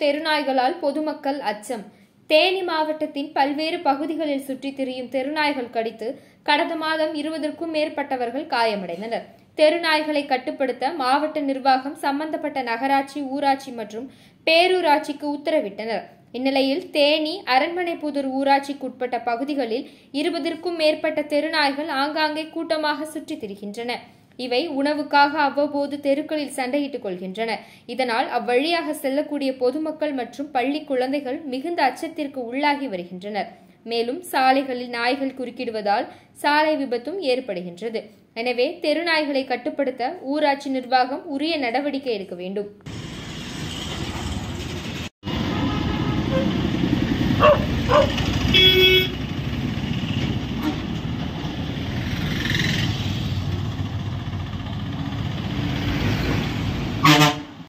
தெருநாய்களால் பொதுமக்கள் அச்சம் தேனி மாவட்டத்தின் பல்வேறு பகுதிகளில் சுற்றித் திரியும் தெருநாய்கள் கடித்து கடந்த மாதம் இருபதற்கும் மேற்பட்டவர்கள் காயமடைந்தனர் தெருநாய்களை கட்டுப்படுத்த மாவட்ட நிர்வாகம் சம்பந்தப்பட்ட நகராட்சி ஊராட்சி மற்றும் பேரூராட்சிக்கு உத்தரவிட்டனர் இந்நிலையில் தேனி அரண்மனைப்புதூர் ஊராட்சிக்குட்பட்ட பகுதிகளில் இருபதற்கும் மேற்பட்ட தெருநாய்கள் ஆங்காங்கே கூட்டமாக சுற்றித் திரிகின்றன இவை உணவுக்காக அவ்வப்போது தெருக்களில் சண்டையிட்டுக் கொள்கின்றன இதனால் அவ்வழியாக செல்லக்கூடிய பொதுமக்கள் மற்றும் பள்ளி குழந்தைகள் மிகுந்த அச்சத்திற்கு உள்ளாகி வருகின்றனர் மேலும் சாலைகளில் நாய்கள் குறுக்கிடுவதால் சாலை விபத்தும் ஏற்படுகின்றது எனவே தெருநாய்களை கட்டுப்படுத்த ஊராட்சி நிர்வாகம் உரிய நடவடிக்கை எடுக்க வேண்டும்